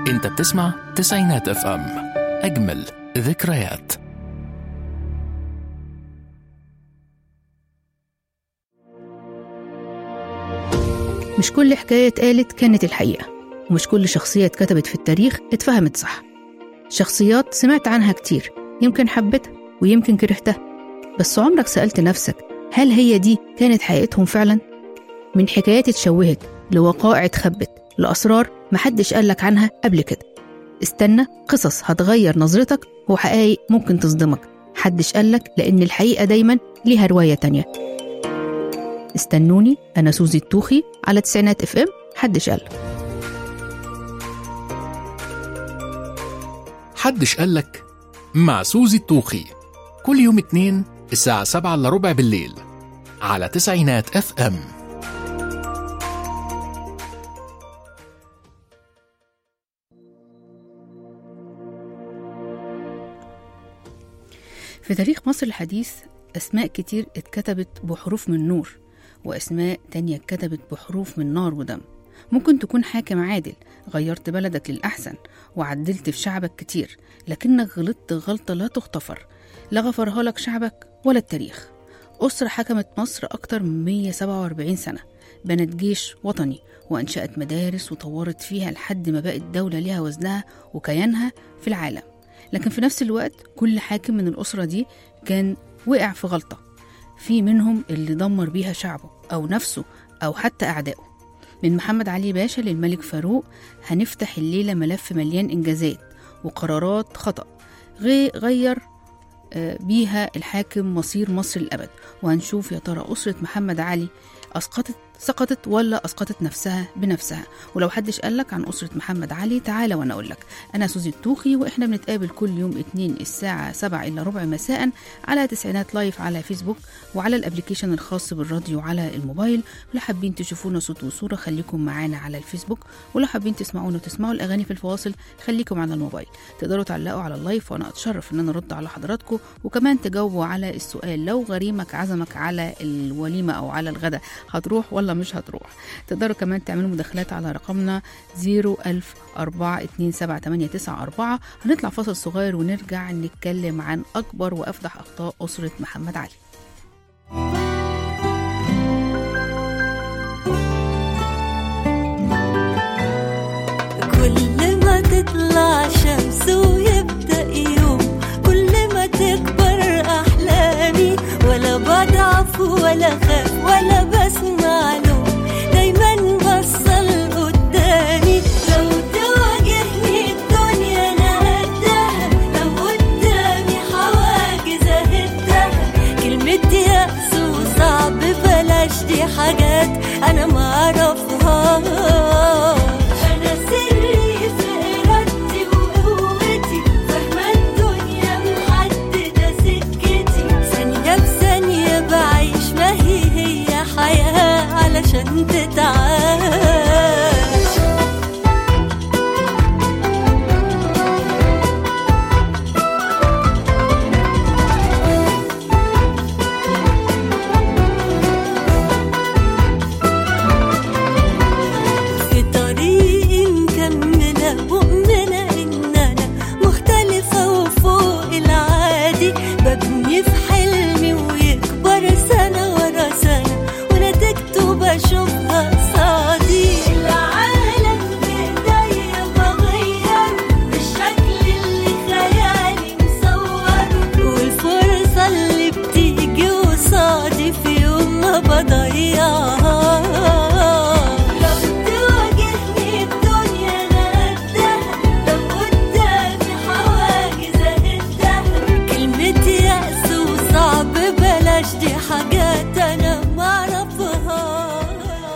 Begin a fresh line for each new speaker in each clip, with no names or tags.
انت بتسمع تسعينات اف ام اجمل ذكريات
مش كل حكاية اتقالت كانت الحقيقة ومش كل شخصية اتكتبت في التاريخ اتفهمت صح شخصيات سمعت عنها كتير يمكن حبيتها ويمكن كرهتها بس عمرك سألت نفسك هل هي دي كانت حقيقتهم فعلا؟ من حكايات اتشوهت لوقائع اتخبت لأسرار محدش قالك عنها قبل كده استنى قصص هتغير نظرتك وحقائق ممكن تصدمك حدش قالك لأن الحقيقة دايما ليها رواية تانية استنوني أنا سوزي التوخي على تسعينات اف ام حدش قال
حدش قالك مع سوزي الطوخي كل يوم اتنين الساعة سبعة إلا ربع بالليل على تسعينات اف ام
في تاريخ مصر الحديث أسماء كتير اتكتبت بحروف من نور وأسماء تانية اتكتبت بحروف من نار ودم ممكن تكون حاكم عادل غيرت بلدك للأحسن وعدلت في شعبك كتير لكنك غلطت غلطة لا تغتفر لا غفرها لك شعبك ولا التاريخ أسرة حكمت مصر أكتر من 147 سنة بنت جيش وطني وأنشأت مدارس وطورت فيها لحد ما بقت دولة ليها وزنها وكيانها في العالم لكن في نفس الوقت كل حاكم من الأسرة دي كان وقع في غلطة في منهم اللي دمر بيها شعبه أو نفسه أو حتى أعدائه من محمد علي باشا للملك فاروق هنفتح الليلة ملف مليان إنجازات وقرارات خطأ غي- غير آه، بيها الحاكم مصير مصر للأبد وهنشوف يا ترى أسرة محمد علي أسقطت سقطت ولا أسقطت نفسها بنفسها ولو حدش قالك عن أسرة محمد علي تعالى وأنا أقولك أنا سوزي التوخي وإحنا بنتقابل كل يوم اتنين الساعة سبعة إلا ربع مساء على تسعينات لايف على فيسبوك وعلى الابليكيشن الخاص بالراديو على الموبايل ولو حابين تشوفونا صوت وصورة خليكم معانا على الفيسبوك ولو حابين تسمعونا وتسمعوا الأغاني في الفواصل خليكم على الموبايل تقدروا تعلقوا على اللايف وأنا أتشرف إن أنا أرد على حضراتكم وكمان تجاوبوا على السؤال لو غريمك عزمك على الوليمة أو على الغداء هتروح ولا مش هتروح تقدروا كمان تعملوا مداخلات على رقمنا 010427894 هنطلع فاصل صغير ونرجع نتكلم عن أكبر وأفضح أخطاء أسرة محمد علي
كل ما تطلع شمس ويبدأ يوم كل ما تكبر أحلامي ولا بضعف ولا خاف ولا بسمع لوم دايما بصل قدامي لو تواجهني الدنيا أنا قدها لو قدامي حواجز أهدها كلمة يأس وصعب بلاش دي حاجات أنا معرفهاش أنا سري في إرادتي وقوتي فاهمة الدنيا محددة سكتي ثانية بثانية بعيش ما هي هي حياة علشان تتعاش في طريقي مكملة مؤمنة إن أنا مختلفة وفوق العادي ببني في حلمي ويكبر سنة ورا سنة ونتيجته بشوفها قصادي العالم بإيديا بغير بالشكل اللي خيالي مصوره والفرصة اللي بتيجي قصادي في يوم ما بضيعها لو تواجهني الدنيا أنا قدها لو قدامي حواجز أهدها كلمة يأس وصعب بلاش دي حاجات أنا معرفهاش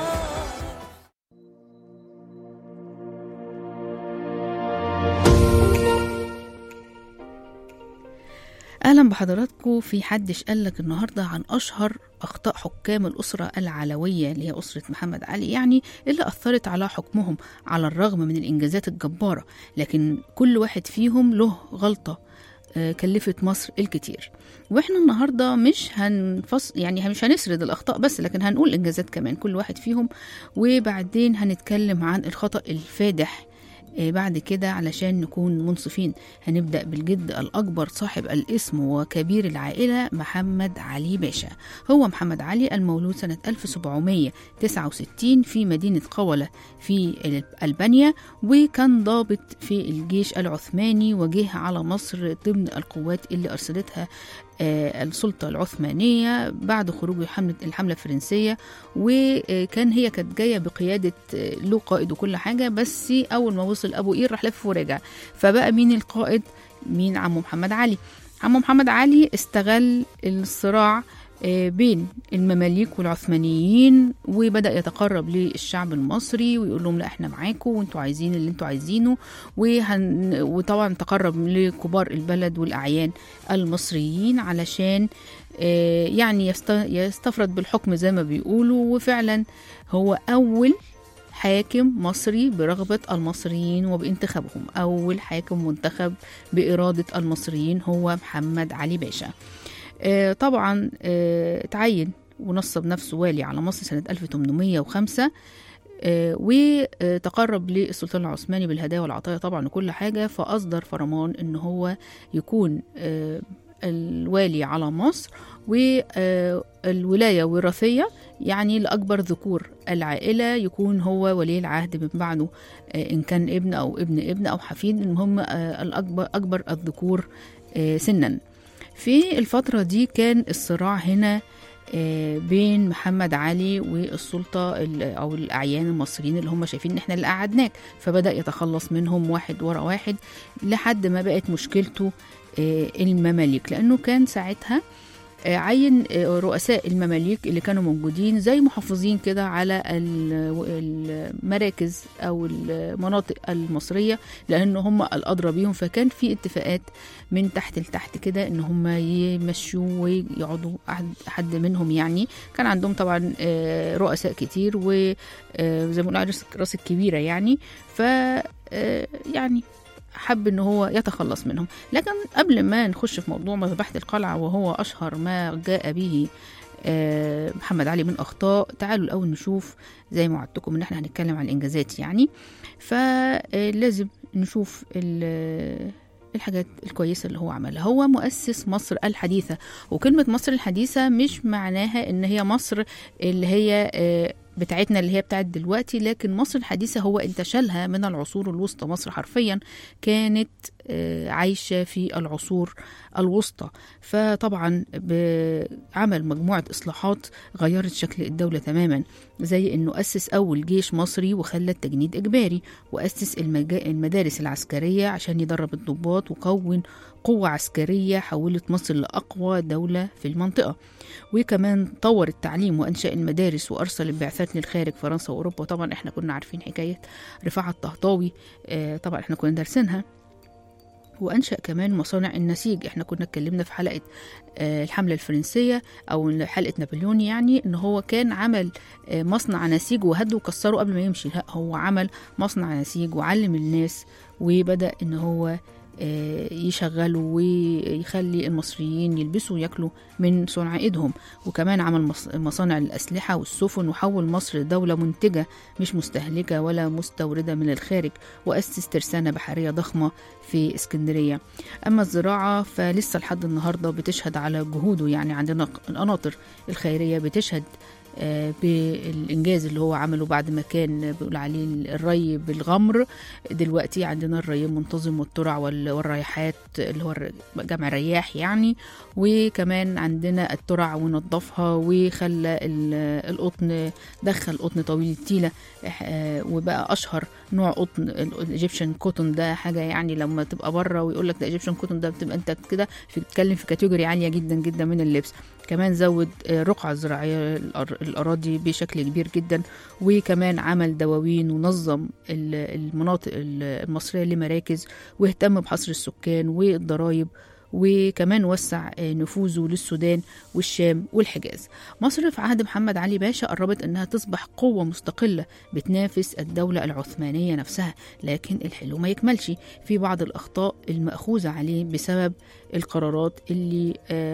اهلا بحضراتكم في حدش قالك النهارده عن اشهر اخطاء حكام الاسره العلويه اللي هي اسره محمد علي يعني اللي اثرت على حكمهم على الرغم من الانجازات الجباره لكن كل واحد فيهم له غلطه آه، كلفت مصر الكتير واحنا النهارده مش هنفص يعني مش هنسرد الاخطاء بس لكن هنقول انجازات كمان كل واحد فيهم وبعدين هنتكلم عن الخطا الفادح آه، بعد كده علشان نكون منصفين هنبدأ بالجد الأكبر صاحب الاسم وكبير العائلة محمد علي باشا هو محمد علي المولود سنة 1769 في مدينة قولة في ألبانيا وكان ضابط في الجيش العثماني وجه على مصر ضمن القوات اللي أرسلتها آه، السلطة العثمانية بعد خروج حملة الحملة الفرنسية وكان هي كانت جاية بقيادة آه، له قائد وكل حاجة بس أول ما وصل أبو قير راح لف ورجع فبقى مين القائد مين عمو محمد علي عمو محمد علي استغل الصراع آه، بين المماليك والعثمانيين وبدأ يتقرب للشعب المصري ويقول لهم لا احنا معاكم وانتوا عايزين اللي انتوا عايزينه وهن وطبعا تقرب لكبار البلد والأعيان المصريين علشان آه، يعني يست- يستفرد بالحكم زي ما بيقولوا وفعلا هو أول حاكم مصري برغبة المصريين وبانتخابهم أول حاكم منتخب بإرادة المصريين هو محمد علي باشا آه، طبعا آه، تعين ونصب نفسه والي على مصر سنة 1805 آه، وتقرب للسلطان العثماني بالهدايا والعطايا طبعا وكل حاجة فأصدر فرمان إن هو يكون آه، الوالي على مصر والولاية وراثية يعني لأكبر ذكور العائلة يكون هو ولي العهد من بعده آه، إن كان ابن أو ابن ابن أو حفيد المهم آه، الأكبر أكبر الذكور آه، سنا في الفترة دي كان الصراع هنا آه، بين محمد علي والسلطة ال- أو الأعيان المصريين اللي هم شايفين إن إحنا اللي قعدناك فبدأ يتخلص منهم واحد ورا واحد لحد ما بقت مشكلته آه، المماليك لأنه كان ساعتها آه، عين آه، رؤساء المماليك اللي كانوا موجودين زي محافظين كده على ال- المراكز او المناطق المصريه لان هم الادرى بيهم فكان في اتفاقات من تحت لتحت كده ان هم يمشوا ويقعدوا أحد- حد منهم يعني كان عندهم طبعا آه، رؤساء كتير وزي ما بنقول على راس- راس الكبيره يعني ف آه، يعني حب ان هو يتخلص منهم لكن قبل ما نخش في موضوع مذبحة القلعة وهو أشهر ما جاء به آه، محمد علي من أخطاء تعالوا الأول نشوف زي ما وعدتكم إن احنا هنتكلم عن الإنجازات يعني فلازم نشوف ال- الحاجات الكويسة اللي هو عملها هو مؤسس مصر الحديثة وكلمة مصر الحديثة مش معناها إن هي مصر اللي هي آه، بتاعتنا اللي هي بتاعت دلوقتي لكن مصر الحديثة هو انتشلها من العصور الوسطى مصر حرفيا كانت آه، عايشة في العصور الوسطى فطبعا عمل مجموعة إصلاحات غيرت شكل الدولة تماما زي أنه أسس أول جيش مصري وخلى التجنيد إجباري وأسس المجا- المدارس العسكرية عشان يدرب الضباط وكون قوة عسكرية حولت مصر لأقوى دولة في المنطقة وكمان طور التعليم وأنشأ المدارس وأرسل البعثات للخارج فرنسا وأوروبا طبعا احنا كنا عارفين حكاية رفاعة الطهطاوي آه، طبعا احنا كنا دارسينها وأنشأ كمان مصانع النسيج احنا كنا اتكلمنا في حلقة آه، الحملة الفرنسية أو حلقة نابليون يعني إن هو كان عمل آه، مصنع نسيج وهده وكسره قبل ما يمشي لا هو عمل مصنع نسيج وعلم الناس وبدأ إن هو آه، يشغلوا ويخلي المصريين يلبسوا وياكلوا من صنع ايدهم وكمان عمل مص- مصانع الأسلحة والسفن وحول مصر لدولة منتجة مش مستهلكة ولا مستوردة من الخارج وأسس ترسانة بحرية ضخمة في اسكندرية أما الزراعة فلسه لحد النهاردة بتشهد على جهوده يعني عندنا القناطر الخيرية بتشهد آه، بالإنجاز اللي هو عمله بعد ما كان بيقول عليه الري بالغمر دلوقتي عندنا الري المنتظم والترع وال- والريحات اللي هو الر- جمع رياح يعني وكمان عندنا الترع ونظفها وخلى ال- القطن دخل قطن طويل التيلة آه، وبقى أشهر نوع قطن الايجيبشن كوتون ده حاجة يعني لما تبقى بره ويقول لك ده ايجيبشن كوتون ده بتبقى انت كده في بتتكلم في كاتيجوري عالية جدا جدا من اللبس كمان زود آه، رقعة زراعية الأر- الأراضي بشكل كبير جدا وكمان عمل دواوين ونظم ال- المناطق ال- المصرية لمراكز واهتم بحصر السكان والضرائب وكمان وسع آه، نفوذه للسودان والشام والحجاز مصر في عهد محمد علي باشا قربت انها تصبح قوة مستقلة بتنافس الدولة العثمانية نفسها لكن الحلو ما يكملش في بعض الأخطاء المأخوذة عليه بسبب القرارات اللي آه،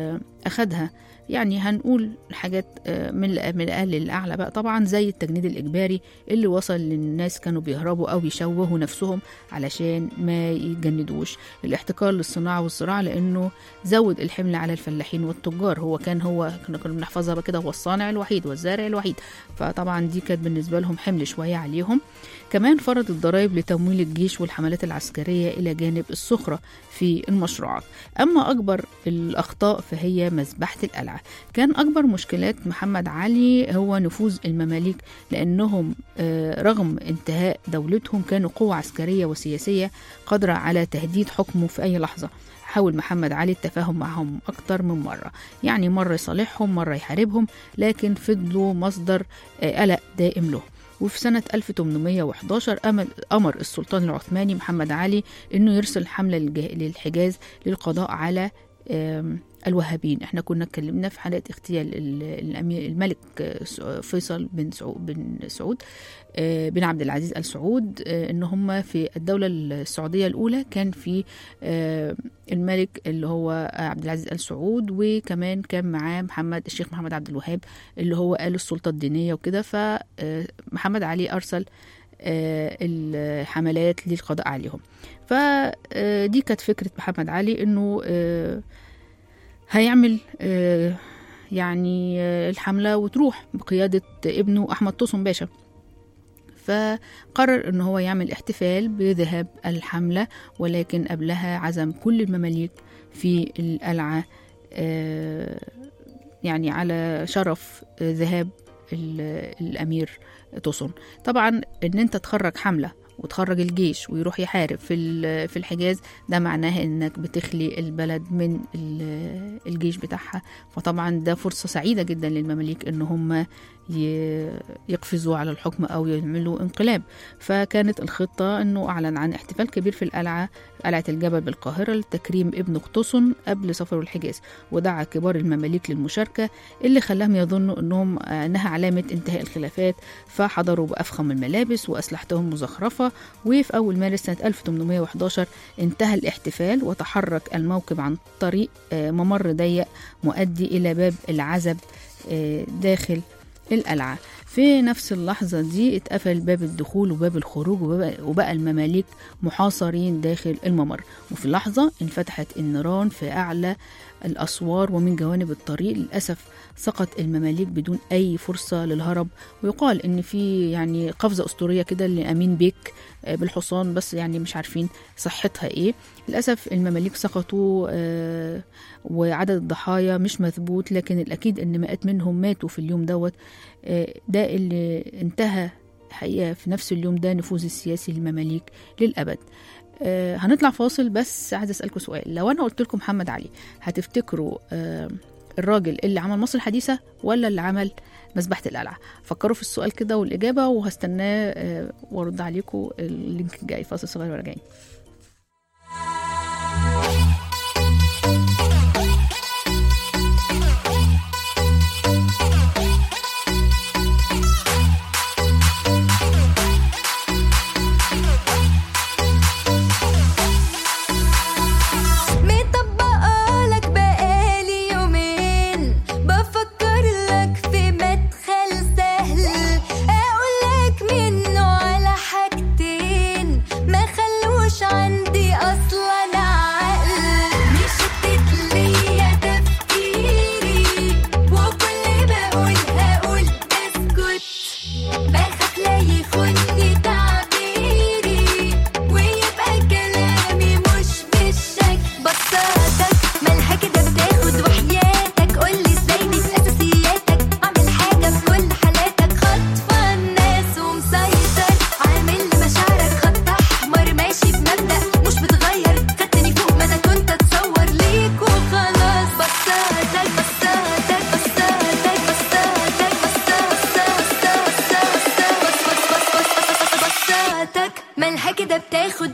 أخدها يعني هنقول حاجات آه، من الأ- من الأقل للأعلى بقى طبعا زي التجنيد الإجباري اللي وصل للناس كانوا بيهربوا أو يشوهوا نفسهم علشان ما يتجندوش الاحتكار للصناعة والزراعة لأنه زود الحمل على الفلاحين والتجار هو كان هو كنا كنا بنحفظها بقى كده هو الصانع الوحيد والزارع الوحيد فطبعا دي كانت بالنسبة لهم حمل شوية عليهم كمان فرض الضرائب لتمويل الجيش والحملات العسكرية إلى جانب السخرة في المشروعات أما أكبر الأخطاء فهي مذبحة القلعة كان أكبر مشكلات محمد علي هو نفوذ المماليك لأنهم آه، رغم انتهاء دولتهم كانوا قوة عسكرية وسياسية قادرة على تهديد حكمه في أي لحظة حاول محمد علي التفاهم معهم أكتر من مرة يعني مرة يصالحهم مرة يحاربهم لكن فضلوا مصدر آه، قلق دائم له وفي سنة 1811 أمل أمر السلطان العثماني محمد علي أنه يرسل حملة للج- للحجاز للقضاء على آم، الوهابين احنا كنا اتكلمنا في حلقة اغتيال ال- الأمير الملك آه، س- فيصل بن سعود بن سعود آه، بن عبد العزيز ال سعود آه، ان هم في الدولة السعودية الأولى كان في آه، الملك اللي هو عبد العزيز ال سعود وكمان كان معاه محمد الشيخ محمد عبد الوهاب اللي هو قال السلطة الدينية وكده فمحمد علي أرسل آه، الحملات للقضاء عليهم فدي كانت فكرة محمد علي انه آه، هيعمل آه، يعني آه، الحملة وتروح بقيادة ابنه أحمد طوسن باشا فقرر ان هو يعمل احتفال بذهاب الحملة ولكن قبلها عزم كل المماليك في القلعة آه، يعني على شرف آه، ذهاب ال- الأمير طوسن طبعا ان انت تخرج حملة وتخرج الجيش ويروح يحارب في ال- في الحجاز ده معناه انك بتخلي البلد من ال- الجيش بتاعها فطبعا ده فرصة سعيدة جدا للمماليك ان هم ي- يقفزوا على الحكم او يعملوا انقلاب فكانت الخطة انه اعلن عن احتفال كبير في القلعة قلعة الجبل بالقاهرة لتكريم ابن قطسن قبل سفره الحجاز ودعا كبار المماليك للمشاركة اللي خلاهم يظنوا انهم انها علامة انتهاء الخلافات فحضروا بأفخم الملابس وأسلحتهم مزخرفة وفي أول مارس سنة 1811 انتهى الاحتفال وتحرك الموكب عن طريق آه، ممر ضيق مؤدي إلى باب العزب آه، داخل القلعة في نفس اللحظة دي اتقفل باب الدخول وباب الخروج وبقى, وبقى المماليك محاصرين داخل الممر وفي لحظة انفتحت النيران في أعلى الأسوار ومن جوانب الطريق للأسف سقط المماليك بدون أي فرصة للهرب ويقال إن في يعني قفزة أسطورية كده لأمين بيك آه، بالحصان بس يعني مش عارفين صحتها إيه للأسف المماليك سقطوا آه، وعدد الضحايا مش مثبوت لكن الأكيد إن مئات منهم ماتوا في اليوم دوت آه، ده اللي انتهى حقيقة في نفس اليوم ده نفوذ السياسي للمماليك للأبد آه، هنطلع فاصل بس عايز أسألكم سؤال لو أنا قلت لكم محمد علي هتفتكروا آه، الراجل اللي عمل مصر الحديثة ولا اللي عمل مذبحة القلعة فكروا في السؤال كده والإجابة وهستناه آه، وأرد عليكم اللينك الجاي فاصل صغير وراجعين
مطبقة لك بقالي يومين بفكر لك في مدخل سهل اقول لك منه على حاجتين ما خلوش عندي اصلا عقل مشتت ليا تفكيري وكل ما اقول هقول اسكت بخاف لا يخوني تعبيري ويبقى كلامي مش بالشك بصاتك مالها كده بتاخد وحياتك قولي ازاي دي في اساسياتك اعمل حاجه في كل حالاتك خاطفه الناس ومسيطر عامل لمشاعرك خط احمر ماشي بمبدا مش بتغير خدتني فوق ما انا كنت اتصور ليك وخلاص بصاتك بصاتك بصاتك بصاتك بصاتك بصاتك مالها كده بتاخد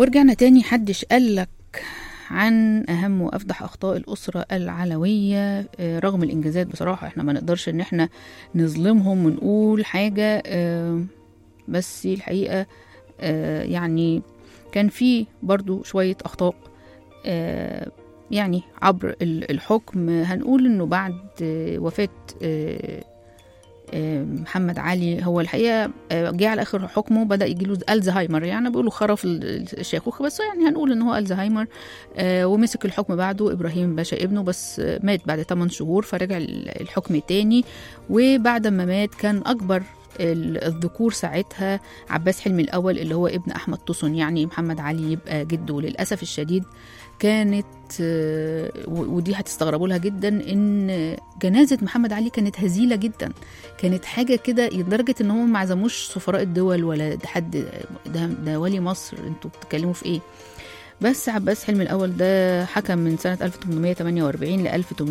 ورجعنا تاني حدش قالك عن أهم وأفضح أخطاء الأسرة العلوية آه، رغم الإنجازات بصراحة إحنا ما نقدرش إن إحنا نظلمهم ونقول حاجة آه، بس الحقيقة آه، يعني كان في برضو شوية أخطاء آه، يعني عبر ال- الحكم هنقول إنه بعد آه، وفاة آه، آه، محمد علي هو الحقيقه آه، جه على اخر حكمه بدا يجي له الزهايمر يعني بيقولوا خرف ال- الشيخوخه بس يعني هنقول ان هو الزهايمر آه، ومسك الحكم بعده ابراهيم باشا ابنه بس آه، مات بعد 8 شهور فرجع ال- الحكم تاني وبعد ما مات كان اكبر ال- الذكور ساعتها عباس حلمي الاول اللي هو ابن احمد طسن يعني محمد علي يبقى جده للاسف الشديد كانت آه، و- ودي هتستغربوا لها جدا ان جنازه محمد علي كانت هزيله جدا كانت حاجه كده لدرجه ان هم ما عزموش سفراء الدول ولا ده حد ده, ده ولي مصر انتوا بتتكلموا في ايه بس عباس حلمي الأول ده حكم من سنة 1848 ل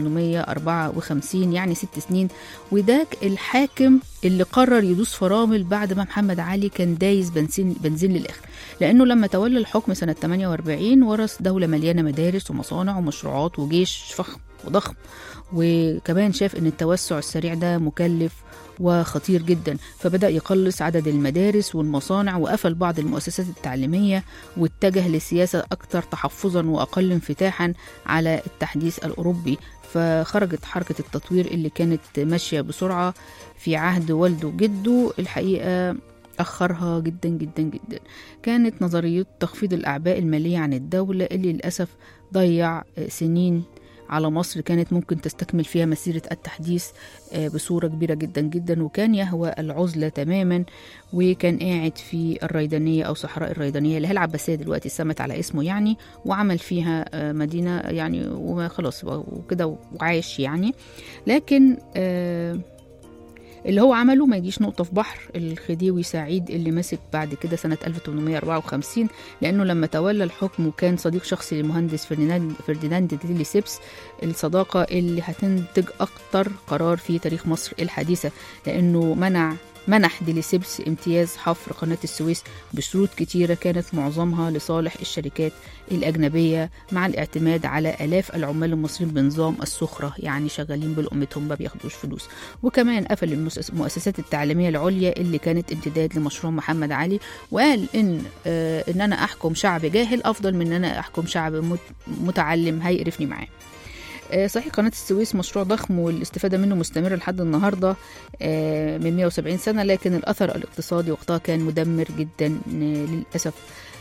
1854 يعني ست سنين وده الحاكم اللي قرر يدوس فرامل بعد ما محمد علي كان دايس بنزين بنزين للآخر لأنه لما تولى الحكم سنة 48 ورث دولة مليانة مدارس ومصانع ومشروعات وجيش فخم وضخم وكمان شاف ان التوسع السريع ده مكلف وخطير جدا فبدأ يقلص عدد المدارس والمصانع وقفل بعض المؤسسات التعليمية واتجه لسياسة أكثر تحفظا وأقل انفتاحا على التحديث الأوروبي فخرجت حركة التطوير اللي كانت ماشية بسرعة في عهد والده وجده الحقيقة أخرها جدا جدا جدا كانت نظرية تخفيض الأعباء المالية عن الدولة اللي للأسف ضيع سنين على مصر كانت ممكن تستكمل فيها مسيرة التحديث آه، بصورة كبيرة جدا جدا وكان يهوى العزلة تماما وكان قاعد في الريدانية أو صحراء الريدانية اللي هي العباسية دلوقتي سمت على اسمه يعني وعمل فيها آه، مدينة يعني وخلاص وكده وعايش يعني لكن آه، اللي هو عمله ما يجيش نقطة في بحر الخديوي سعيد اللي مسك بعد كده سنة 1854 لأنه لما تولى الحكم وكان صديق شخصي للمهندس فرديناند فرديناند ديلي سيبس الصداقة اللي هتنتج أكتر قرار في تاريخ مصر الحديثة لأنه منع منح ديليسيبس امتياز حفر قناة السويس بشروط كتيرة كانت معظمها لصالح الشركات الأجنبية مع الاعتماد على آلاف العمال المصريين بنظام السخرة يعني شغالين بالأمتهم ما بياخدوش فلوس وكمان قفل المؤسس- المؤسسات التعليمية العليا اللي كانت امتداد لمشروع محمد علي وقال إن آه إن أنا أحكم شعب جاهل أفضل من إن أنا أحكم شعب مت- متعلم هيقرفني معاه آه، صحيح قناة السويس مشروع ضخم والاستفادة منه مستمرة لحد النهاردة آه، من 170 سنة لكن الأثر الاقتصادي وقتها كان مدمر جدا آه، للأسف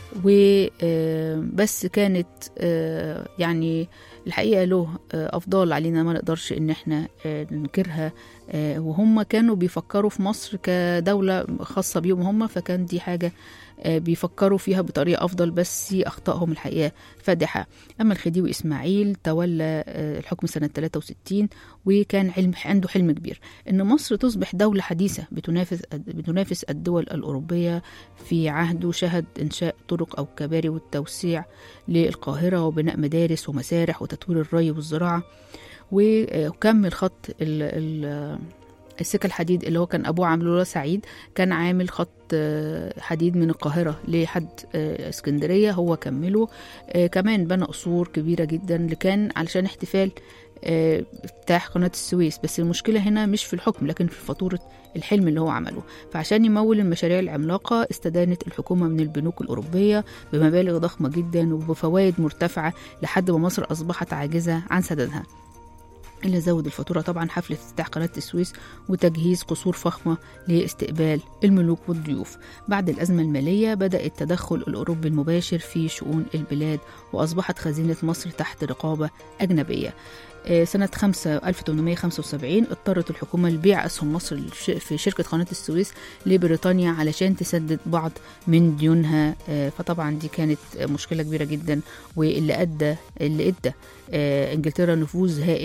وبس كانت آه، يعني الحقيقة له آه، أفضال علينا ما نقدرش إن احنا آه، ننكرها آه، وهم كانوا بيفكروا في مصر كدولة خاصة بيهم هم فكان دي حاجة آه، بيفكروا فيها بطريقة أفضل بس أخطائهم الحقيقة فادحة أما الخديوي إسماعيل تولى آه، الحكم سنة 63 وكان علم عنده حلم كبير إن مصر تصبح دولة حديثة بتنافس بتنافس الدول الأوروبية في عهده شهد إنشاء طرق أو كباري والتوسيع للقاهرة وبناء مدارس ومسارح وتطوير الري والزراعة وكمل خط ال ال السكة الحديد اللي هو كان أبوه عامله له سعيد كان عامل خط آه، حديد من القاهرة لحد آه، اسكندرية هو كمله آه، كمان بنى قصور كبيرة جدا اللي كان علشان احتفال آه، افتتاح قناة السويس بس المشكلة هنا مش في الحكم لكن في فاتورة الحلم اللي هو عمله فعشان يمول المشاريع العملاقة استدانت الحكومة من البنوك الأوروبية بمبالغ ضخمة جدا وبفوائد مرتفعة لحد ما مصر أصبحت عاجزة عن سدادها اللي زود الفاتورة طبعا حفل افتتاح قناة السويس وتجهيز قصور فخمة لاستقبال الملوك والضيوف بعد الأزمة المالية بدأ التدخل الأوروبي المباشر في شؤون البلاد وأصبحت خزينة مصر تحت رقابة أجنبية آه، سنة 5 1875 اضطرت الحكومة لبيع أسهم مصر للش- في شركة قناة السويس لبريطانيا علشان تسدد بعض من ديونها آه، فطبعا دي كانت مشكلة كبيرة جدا واللي أدى اللي أدى آه، إنجلترا نفوذ هائل في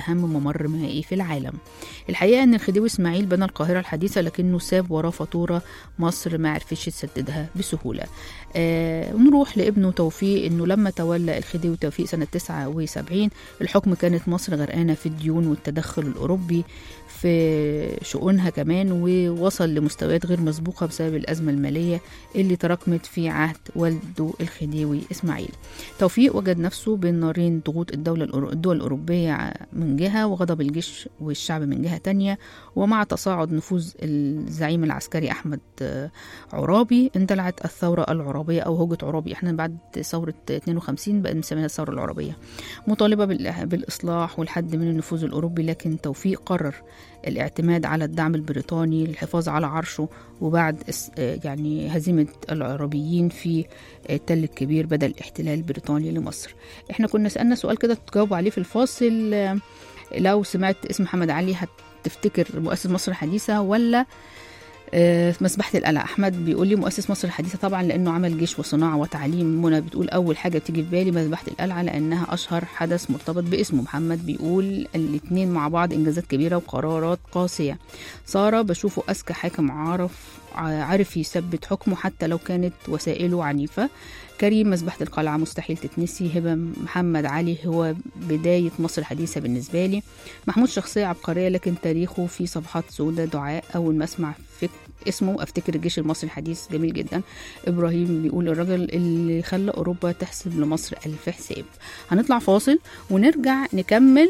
أهم ممر مائي في العالم الحقيقة أن الخديوي إسماعيل بنى القاهرة الحديثة لكنه ساب وراه فاتورة مصر ما عرفتش تسددها بسهولة آه نروح لابنه توفيق أنه لما تولى الخديوي توفيق سنة 79 الحكم كانت مصر غرقانة في الديون والتدخل الأوروبي في شؤونها كمان ووصل لمستويات غير مسبوقة بسبب الأزمة المالية اللي تراكمت في عهد والده الخديوي إسماعيل توفيق وجد نفسه بين نارين ضغوط الدولة الأورو- الدول الأوروبية من جهة وغضب الجيش والشعب من جهة تانية ومع تصاعد نفوذ الزعيم العسكري أحمد آه، عرابي اندلعت الثورة العرابية أو هوجة عرابي احنا بعد ثورة 52 بقى بنسميها الثورة العرابية مطالبة بالإح- بالإصلاح والحد من النفوذ الأوروبي لكن توفيق قرر الاعتماد على الدعم البريطاني للحفاظ على عرشه وبعد اس- آه، يعني هزيمة العربيين في آه، التل الكبير بدل الاحتلال البريطاني لمصر احنا كنا سألنا سؤال كده تجاوب عليه في الفاصل آه، لو سمعت اسم محمد علي هتفتكر مؤسس مصر الحديثة ولا آه، مسبحة القلعة أحمد بيقول لي مؤسس مصر الحديثة طبعا لأنه عمل جيش وصناعة وتعليم منى بتقول أول حاجة بتيجي في بالي مسبحة القلعة لأنها أشهر حدث مرتبط باسمه محمد بيقول الاتنين مع بعض إنجازات كبيرة وقرارات قاسية سارة بشوفه أذكى حاكم عارف عارف يثبت حكمه حتى لو كانت وسائله عنيفة كريم مسبحة القلعة مستحيل تتنسي هبة محمد علي هو بداية مصر الحديثة بالنسبة لي محمود شخصية عبقرية لكن تاريخه فيه صفحات سوداء دعاء أول ما أسمع فك اسمه أفتكر الجيش المصري الحديث جميل جدا إبراهيم بيقول الراجل اللي خلى أوروبا تحسب لمصر ألف حساب هنطلع فاصل ونرجع نكمل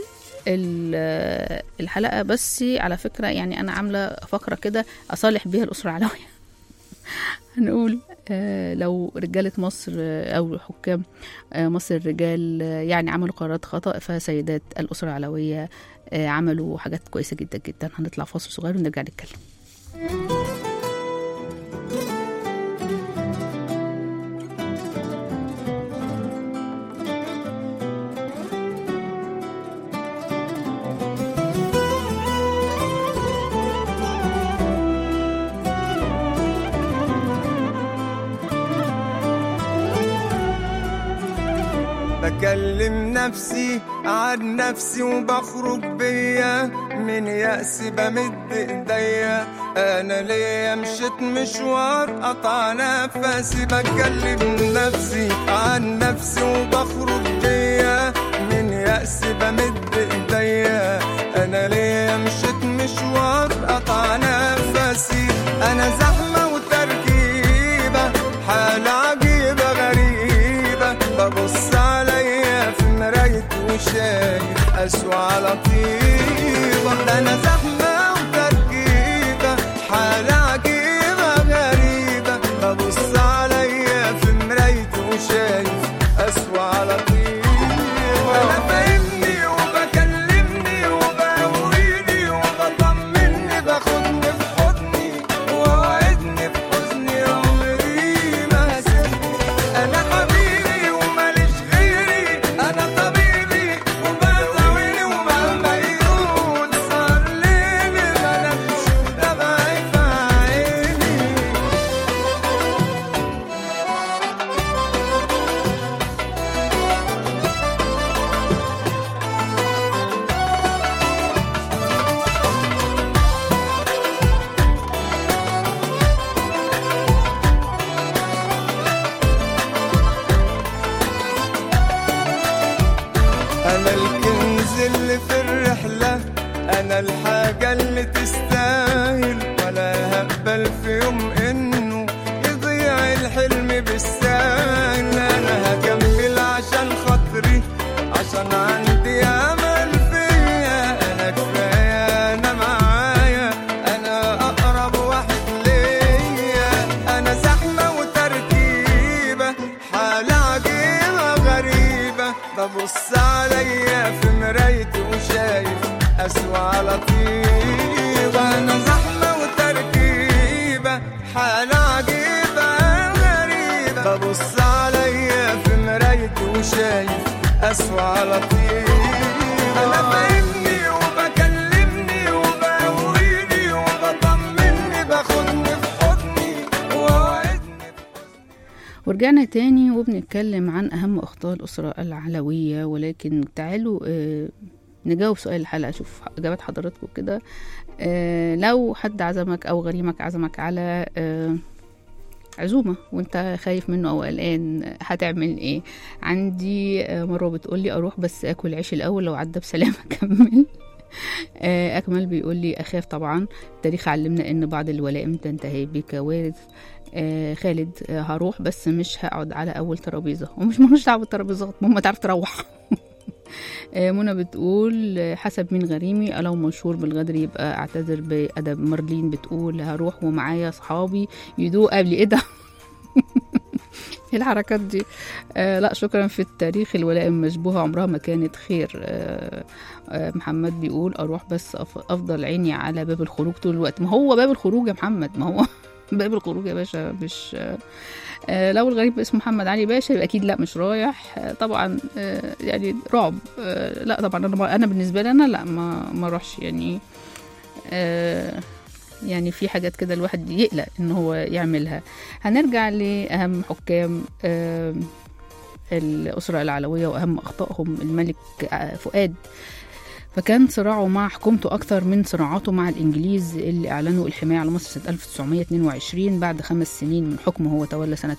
ال- الحلقة بس على فكرة يعني أنا عاملة فقرة كده أصالح بيها الأسرة العلوية هنقول آه، لو رجالة مصر آه، أو حكام آه، مصر الرجال آه، يعني عملوا قرارات خطأ فسيدات الأسرة العلوية آه، عملوا حاجات كويسة جدا جدا هنطلع فاصل صغير ونرجع نتكلم
بكلم نفسي عن نفسي وبخرج بيا من يأس بمد ايديا انا ليا مشيت مشوار قطع نفسي بكلم نفسي عن نفسي وبخرج بيا من يأس بمد ايديا انا ليا مشيت مشوار قطع نفسي انا زحمة وتركيبة حالة عجيبة غريبة ببص عليا في مراية وشايف أسوأ على طيبة ده أنا زحمة وتركيبة حالة عجيبة غريبة ببص عليا في مراية وشايف أسوأ على طيبة أنا فاهمني وبكلمني وبقويني وبطمني باخدني في حضني ووعدني في حزني عمري ما هسيبني انا حبيبي وماليش غيري انا طبيبي وبداويني ومهما يقول صار ليلي ملكش دمعي في عيني أنا الكنز اللي في الرحلة أنا الحاجة اللي تستاهل ولا هقبل في يوم إنه يضيع الحلم بالساهل أنا هكمل عشان خاطري عشان عندي أمل فيا أنا كفاية أنا معايا أنا أقرب واحد ليا أنا زحمة وتركيبة حالة عجيبة غريبة ببص عليا في مرايتي وشايف أسوأ على طيبة أنا زحمة وتركيبة حالة عجيبة غريبة ببص عليا في مرايتي وشايف أسوأ على طيبة أنا فاهمني وبكلمني وبقويني وبطمني باخدني في حضني ووعدني
ورجعنا تاني وبنتكلم عن أهم أخطاء الأسرة العلوية ولكن تعالوا آه، نجاوب سؤال الحلقة أشوف إجابات حضراتكم كده آه لو حد عزمك أو غريمك عزمك على آه عزومة وانت خايف منه أو قلقان هتعمل ايه عندي آه مرة بتقولي أروح بس أكل عيش الأول لو عدى بسلامة أكمل آه، أكمل بيقول لي أخاف طبعا التاريخ علمنا إن بعض الولائم تنتهي بكوارث آه خالد آه هروح بس مش هقعد على أول ترابيزة ومش ملوش دعوة بالترابيزات المهم تعرف تروح آه، منى بتقول آه، حسب مين غريمي لو مشهور بالغدر يبقى اعتذر بأدب مارلين بتقول هروح ومعايا صحابي يدوق قبل ايه ده ايه الحركات دي آه لا شكرا في التاريخ الولائم مشبوهة عمرها ما كانت خير آه آه محمد بيقول اروح بس أف- افضل عيني على باب الخروج طول الوقت ما هو باب الخروج يا محمد ما هو باب الخروج يا باشا مش آه آه لو الغريب اسمه محمد علي باشا يبقى اكيد لا مش رايح آه طبعا آه يعني رعب آه لا طبعا انا ما- انا بالنسبه لي انا لا ما ما اروحش يعني آه يعني في حاجات كده الواحد يقلق ان هو يعملها هنرجع لاهم حكام آه الاسره العلويه واهم اخطائهم الملك آه، فؤاد فكان صراعه مع حكومته أكثر من صراعاته مع الإنجليز اللي أعلنوا الحماية على مصر سنة 1922 بعد خمس سنين من حكمه هو تولى سنة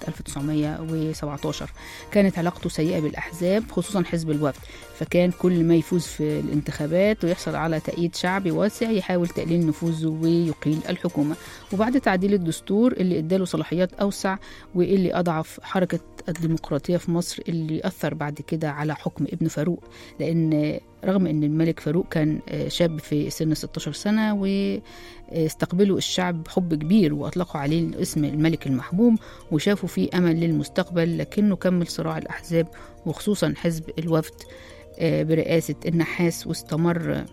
1917 كانت علاقته سيئة بالأحزاب خصوصا حزب الوفد فكان كل ما يفوز في الانتخابات ويحصل على تأييد شعبي واسع يحاول تقليل نفوذه ويقيل الحكومة وبعد تعديل الدستور اللي اداله صلاحيات أوسع واللي أضعف حركة الديمقراطية في مصر اللي أثر بعد كده على حكم ابن فاروق لأن رغم ان الملك فاروق كان آه، شاب في سن 16 سنة واستقبله الشعب بحب كبير واطلقوا عليه اسم الملك المحبوب وشافوا فيه امل للمستقبل لكنه كمل صراع الاحزاب وخصوصا حزب الوفد آه، برئاسة النحاس واستمر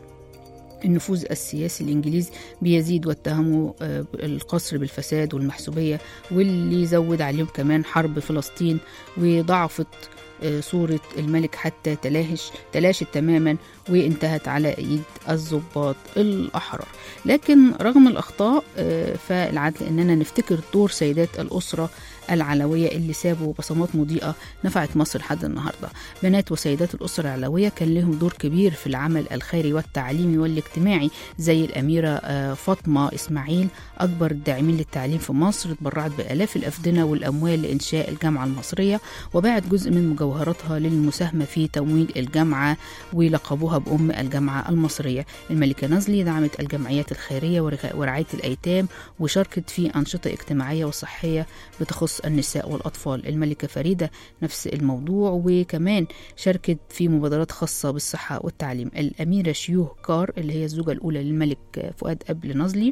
النفوذ السياسي الإنجليزي بيزيد واتهموا آه، القصر بالفساد والمحسوبية واللي زود عليهم كمان حرب فلسطين وضعفت آه، صورة الملك حتى تلاهش تلاشت تماما وانتهت على ايد الضباط الاحرار لكن رغم الاخطاء آه، فالعدل اننا نفتكر دور سيدات الاسره العلويه اللي سابوا بصمات مضيئه نفعت مصر لحد النهارده بنات وسيدات الاسره العلويه كان لهم دور كبير في العمل الخيري والتعليمي والاجتماعي زي الاميره آه، فاطمه اسماعيل اكبر الداعمين للتعليم في مصر اتبرعت بالاف الافدنه والاموال لانشاء الجامعه المصريه وباعت جزء من مجوهراتها للمساهمه في تمويل الجامعه ولقبوها بأم الجامعة المصرية الملكة نازلي دعمت الجمعيات الخيرية ورغ- ورعاية الأيتام وشاركت في أنشطة اجتماعية وصحية بتخص النساء والأطفال الملكة فريدة نفس الموضوع وكمان شاركت في مبادرات خاصة بالصحة والتعليم الأميرة شيوه كار اللي هي الزوجة الأولى للملك فؤاد أبل نازلي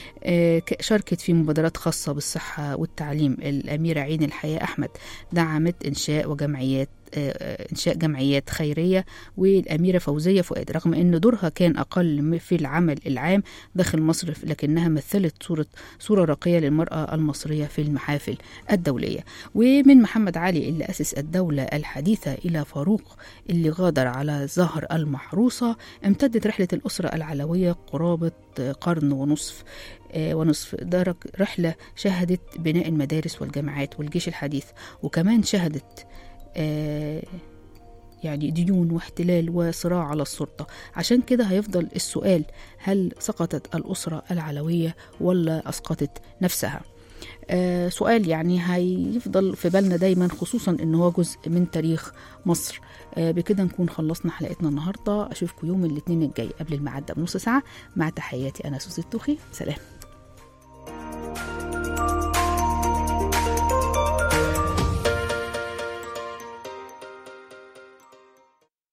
آه، ك- شاركت في مبادرات خاصة بالصحة والتعليم الأميرة عين الحياة أحمد دعمت إنشاء وجمعيات آه، آه، إنشاء جمعيات خيرية والأميرة فوزية فؤاد رغم أن دورها كان أقل م- في العمل العام داخل مصر لكنها مثلت صورة صورة راقية للمرأة المصرية في المحافل الدولية ومن محمد علي اللي أسس الدولة الحديثة إلى فاروق اللي غادر على ظهر المحروسة امتدت رحلة الأسرة العلوية قرابة قرن ونصف آه، ونصف ده رك- رحلة شهدت بناء المدارس والجامعات والجيش الحديث وكمان شهدت آه، يعني ديون واحتلال وصراع على السلطة عشان كده هيفضل السؤال هل سقطت الأسرة العلوية ولا أسقطت نفسها آه سؤال يعني هيفضل في بالنا دايما خصوصا ان هو جزء من تاريخ مصر آه بكده نكون خلصنا حلقتنا النهارده اشوفكم يوم الاثنين الجاي قبل الميعاد ده بنص ساعه مع تحياتي انا سوزي التوخي سلام